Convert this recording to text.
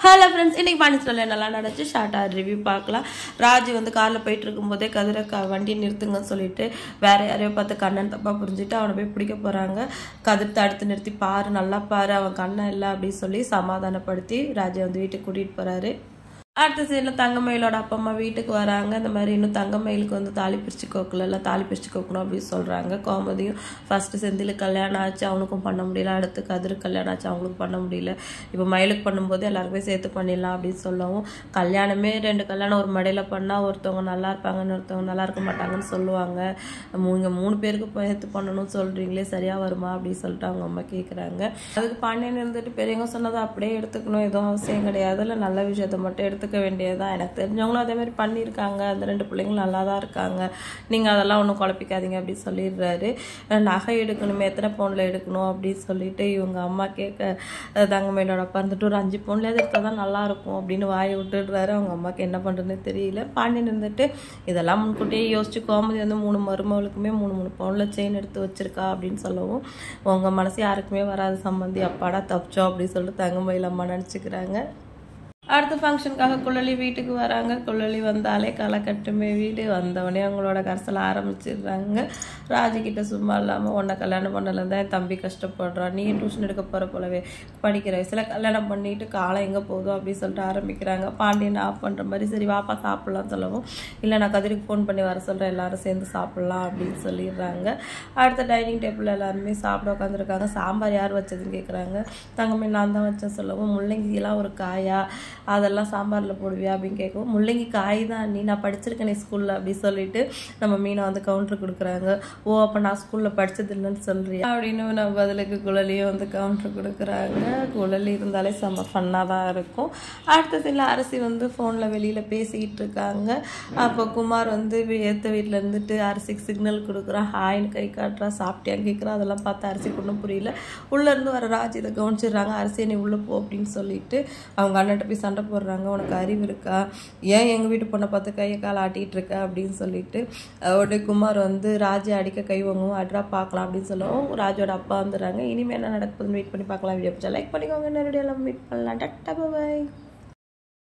hello friends இன்னைக்கு பாண்டிச்சேரியில் என்னெல்லாம் நடந்துச்சு ஷார்ட்டாக ரிவ்யூ பார்க்கலாம் ராஜு வந்து காரில் போயிட்டு இருக்கும்போதே கதிரை க வண்டி நிறுத்துங்கன்னு சொல்லிட்டு வேற யாரையோ பார்த்து கண்ணன் தப்பாக புரிஞ்சுட்டு அவனை போய் பிடிக்க போகிறாங்க கதிர் தடுத்து நிறுத்தி பாரு நல்லா பாரு அவன் கண்ணன் இல்லை அப்படின்னு சொல்லி சமாதானப்படுத்தி ராஜை வந்து வீட்டுக்கு கூட்டிகிட்டு போகிறாரு அடுத்த சைடில் தங்கமயிலோட அப்பா அம்மா வீட்டுக்கு வராங்க இந்த மாதிரி இன்னும் தங்கமயிலுக்கு வந்து தாலி பிரிச்சு கோக்கல இல்லை தாலி பிரிச்சு கோக்கணும் அப்படின்னு சொல்கிறாங்க கோமதியும் ஃபஸ்ட்டு செந்தில் கல்யாணம் ஆச்சு அவனுக்கும் பண்ண முடியல அடுத்து கதிர் கல்யாணம் ஆச்சு அவங்களுக்கும் பண்ண முடியல இப்போ மயிலுக்கு பண்ணும்போது எல்லாருக்குமே சேர்த்து பண்ணிடலாம் அப்படின்னு சொல்லவும் கல்யாணமே ரெண்டு கல்யாணம் ஒரு மடையில் பண்ணால் ஒருத்தவங்க நல்லா இருப்பாங்கன்னு ஒருத்தவங்க நல்லா இருக்க மாட்டாங்கன்னு சொல்லுவாங்க இங்கே மூணு பேருக்கு சேர்த்து பண்ணணும்னு சொல்கிறீங்களே சரியாக வருமா அப்படின்னு சொல்லிட்டு அவங்க அம்மா கேட்குறாங்க அதுக்கு பாண்டியன் இருந்துட்டு பெரியவங்க சொன்னதை அப்படியே எடுத்துக்கணும் எதுவும் அவசியம் கிடையாது இல்லை நல்ல விஷயத்த மட்டும் எடுத்துக்க வேண்டியதுதான் எனக்கு தெரிஞ்சவங்களும் அதே மாதிரி பண்ணியிருக்காங்க அந்த ரெண்டு பிள்ளைங்களும் நல்லா தான் இருக்காங்க நீங்கள் அதெல்லாம் ஒன்றும் குழப்பிக்காதீங்க அப்படின்னு சொல்லிடுறாரு நகை எடுக்கணுமே எத்தனை பவுனில் எடுக்கணும் அப்படின்னு சொல்லிட்டு இவங்க அம்மா கேட்க தங்கமயிலோட அப்பா இருந்துட்டு ஒரு அஞ்சு பவுன்லேயே எடுத்தால் தான் நல்லா இருக்கும் அப்படின்னு வாயை விட்டுடுறாரு அவங்க அம்மாவுக்கு என்ன பண்ணுறதுன்னு தெரியல பாண்டியன் இருந்துட்டு இதெல்லாம் முன்கூட்டியே யோசிச்சு கோமதி வந்து மூணு மருமகளுக்குமே மூணு மூணு பவுனில் செயின் எடுத்து வச்சிருக்கா அப்படின்னு சொல்லவும் உங்கள் மனசு யாருக்குமே வராது சம்மந்தி அப்பாடா தப்பிச்சோம் அப்படின்னு சொல்லிட்டு தங்கமயில் அம்மா நினச்சிக்கிறாங்க அடுத்த ஃபங்க்ஷனுக்காக குழலி வீட்டுக்கு வராங்க குழலி வந்தாலே களை கட்டுமே வீடு வந்தவொடனே அவங்களோட கரசல் ஆரம்பிச்சிடுறாங்க ராஜுக்கிட்ட சும்மா இல்லாமல் உன்னை கல்யாணம் பண்ணல தான் என் தம்பி கஷ்டப்படுறான் நீ டியூஷன் எடுக்க போகிற போலவே படிக்கிற வயசில் கல்யாணம் பண்ணிட்டு காலம் எங்கே போதும் அப்படின்னு சொல்லிட்டு ஆரம்பிக்கிறாங்க பாண்டியன் ஆஃப் பண்ணுற மாதிரி சரி வாப்பா சாப்பிட்லாம் சொல்லவும் இல்லை நான் கதிரிக்கு ஃபோன் பண்ணி வர சொல்கிறேன் எல்லாரும் சேர்ந்து சாப்பிட்லாம் அப்படின்னு சொல்லிடுறாங்க அடுத்த டைனிங் டேபிள் எல்லாருமே சாப்பிட உட்காந்துருக்காங்க சாம்பார் யார் வச்சதுன்னு கேட்குறாங்க தங்கமே நான் தான் வச்சேன் சொல்லவும் முள்ளங்கிலாம் ஒரு காயா அதெல்லாம் சாம்பாரில் போடுவியா அப்படின்னு கேட்கவும் முள்ளங்கி காய் தான் நீ நான் படிச்சிருக்கேனே ஸ்கூலில் அப்படின்னு சொல்லிட்டு நம்ம மீனை வந்து கவுண்டர் கொடுக்குறாங்க ஓ அப்போ நான் ஸ்கூலில் படித்தது இல்லைன்னு சொல்கிறியா அப்படின்னு நம்ம பதிலுக்கு குழலியும் வந்து கவுண்டர் கொடுக்குறாங்க குழலி இருந்தாலே செம்ம ஃபன்னாக தான் இருக்கும் அடுத்த சில அரிசி வந்து ஃபோனில் வெளியில் பேசிக்கிட்டு இருக்காங்க அப்போ குமார் வந்து ஏற்ற வீட்டில் இருந்துட்டு அரிசிக்கு சிக்னல் கொடுக்குறான் ஹாய்னு கை காட்டுறா சாப்பிட்டியான்னு கேட்குறான் அதெல்லாம் பார்த்து அரிசி ஒன்றும் புரியல உள்ளேருந்து வர ராஜ் இதை கவனிச்சிடுறாங்க அரிசியை நீ உள்ளே போ அப்படின்னு சொல்லிட்டு அவங்க அண்ணன்ட்ட போய் சண்டை போடுறாங்க உனக்கு அறிவு இருக்கா ஏன் எங்கள் வீட்டு பொண்ணை பார்த்து கையை கால் ஆட்டிகிட்டு இருக்க அப்படின்னு சொல்லிட்டு உடனே குமார் வந்து ராஜை அடிக்க கை வாங்குவோம் அட்ரா பார்க்கலாம் அப்படின்னு சொல்லவும் ராஜோட அப்பா வந்துடுறாங்க இனிமேல் என்ன நடக்குதுன்னு வெயிட் பண்ணி பார்க்கலாம் வீடியோ பிடிச்சா லைக் பண்ணிக்கோங்க நேரடியாக மீட் பண்ணலாம் டட்டா பாய்